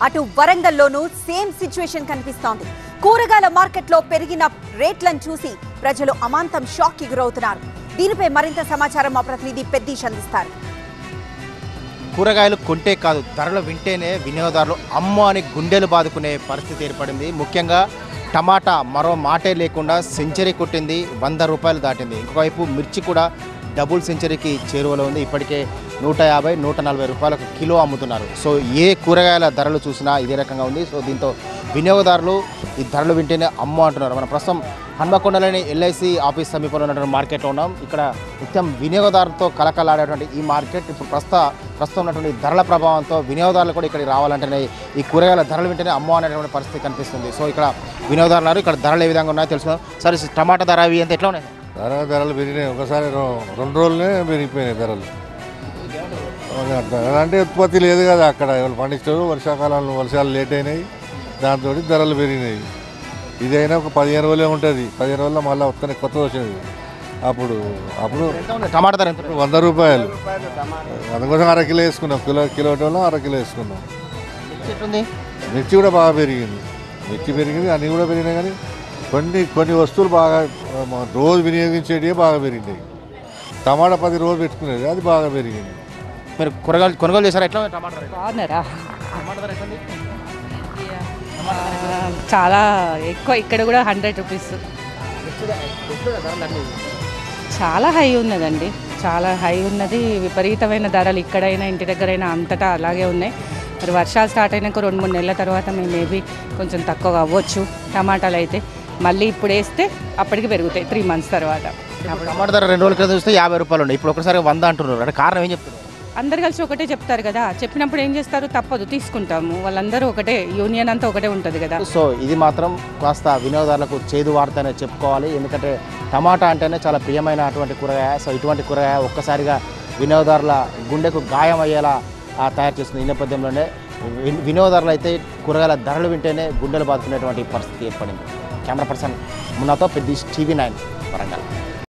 అటు వరంగల్లోనూ same situation కనిపిస్తోంది కూరగాయల మార్కెట్లో పెరిగిన రేట్లను చూసి ప్రజలు అమాంతం షాక్ కి గురవుతున్నారు దీనిపై మరింత సమాచారం మా ప్రతినిధి పెద్దీష్ అందిస్తారు కూరగాయలు కొంటే కాదు ధరలు వింటేనే వినియోగదారులు అమ్మో అని గుండెలు బాదుకునే పరిస్థితి ఏర్పడింది ముఖ్యంగా టమాటా మరో మాటే లేకుండా సెంచరీ కొట్టింది వంద రూపాయలు దాటింది ఇంకోవైపు మిర్చి కూడా డబుల్ సెంచరీకి చేరువలో ఉంది ఇప్పటికే నూట యాభై నూట నలభై రూపాయలకు కిలో అమ్ముతున్నారు సో ఏ కూరగాయల ధరలు చూసినా ఇదే రకంగా ఉంది సో దీంతో వినియోగదారులు ఈ ధరలు వింటేనే అమ్మో అంటున్నారు మన ప్రస్తుతం హన్మకొండలోని ఎల్ఐసి ఆఫీస్ సమీపంలో ఉన్నటువంటి మార్కెట్లో ఉన్నాం ఇక్కడ నిత్యం వినియోగదారులతో కలకలాడేటువంటి ఈ మార్కెట్ ఇప్పుడు ప్రస్తుత ప్రస్తుతం ఉన్నటువంటి ధరల ప్రభావంతో వినియోగదారులు కూడా ఇక్కడికి రావాలంటేనే ఈ కూరగాయల ధరలు వింటేనే అమ్మో అనేటువంటి పరిస్థితి కనిపిస్తుంది సో ఇక్కడ వినియోగదారులు ఉన్నారు. ఇక్కడ ధరలు ఏ విధంగా ఉన్నాయో తెలుసుకుందాం సరే టమాటా ధర అవి ఎంత ఎట్లా ఉన్నాయి ధర ధరలు పెరిగినాయి ఒకసారి రొ- రెండు రోజులనే పెరిగిపోయినాయి ధరలు ధర అంటే ఉత్పత్తి లేదు కదా అక్కడ ఎవరు పండించారు వర్షాకాలంలో వర్షాలు లేట్ అయినాయి దాంతో ధరలు పెరిగినాయి ఇదైనా ఒక పదిహేను రోజులే ఉంటుంది పదిహేను రోజుల్లో మళ్ళీ వస్తానే కొత్త వచ్చింది అప్పుడు అప్పుడు ఎంత ఉంది టమాటా ధర ఎంత ఉంది? వంద రూపాయలు అందుకోసం అర కిలో వేసుకున్నాం కిలో కిలో టోలో అర కిలో వేసుకున్నాం మిర్చి ఎట్లుంది మిర్చి కూడా బాగా పెరిగింది మిర్చి పెరిగింది అన్నీ కూడా పెరిగినాయి కానీ కొన్ని కొన్ని వస్తువులు బాగా ఆ, మ- రోజు వినియోగించేటివి బాగా పెరిగినాయి టమాటా పది రోజులు పెట్టుకునేది అది బాగా పెరిగింది మీరు కూరగాయలు కొనుగోలు చేశారా ఎట్లా ఉంది టమాటా ధర బాగున్నారా టమాటా ధర ఎట్లా ఉంది? ఆ, చాలా ఎక్కువ ఇక్కడ కూడా హండ్రెడ్ రూపీస్ చాలా హై ఉన్నదండి చాలా హై ఉన్నది విపరీతమైన ధరలు ఇక్కడైనా ఇంటి దగ్గరైనా అంతటా అలాగే ఉన్నాయి మరి వర్షాలు స్టార్ట్ అయినాక రెండు మూడు నెలల తర్వాత మేము మేబీ కొంచెం తక్కువ అవ్వచ్చు టమాటాలు అయితే మళ్ళీ ఇప్పుడు వేస్తే అప్పటికి పెరుగుతాయి త్రీ మంత్స్ తర్వాత ఇప్పుడు టమాటా ధర రెండు రోజుల క్రితం చూస్తే యాభై రూపాయలు ఉండే ఇప్పుడు ఒకసారి వంద అంటున్నారు అంటే కారణం ఏం చెప్తున్నారు అందరు కలిసి ఒకటే చెప్తారు కదా చెప్పినప్పుడు ఏం చేస్తారు తప్పదు తీసుకుంటాము వాళ్ళందరూ ఒకటే యూనియన్ అంతా ఒకటే ఉంటుంది కదా సో ఇది మాత్రం కాస్త వినియోగదారులకు చేదు వార్త అనేది చెప్పుకోవాలి ఎందుకంటే టమాటా అంటేనే చాలా ప్రియమైన అటువంటి కూరగాయ సో ఇటువంటి కూరగాయ ఒక్కసారిగా వినియోగదారుల గుండెకు గాయం అయ్యేలా ఆ, తయారు చేస్తుంది ఈ నేపథ్యంలోనే వి- వినియోగదారులు అయితే కూరగాయల ధరలు వింటేనే గుండెలు బాదుకునేటువంటి పరిస్థితి ఏర్పడింది కెమెరా పర్సన్ మున్నాతో పెద్ద టీవీ నైన్ వరంగల్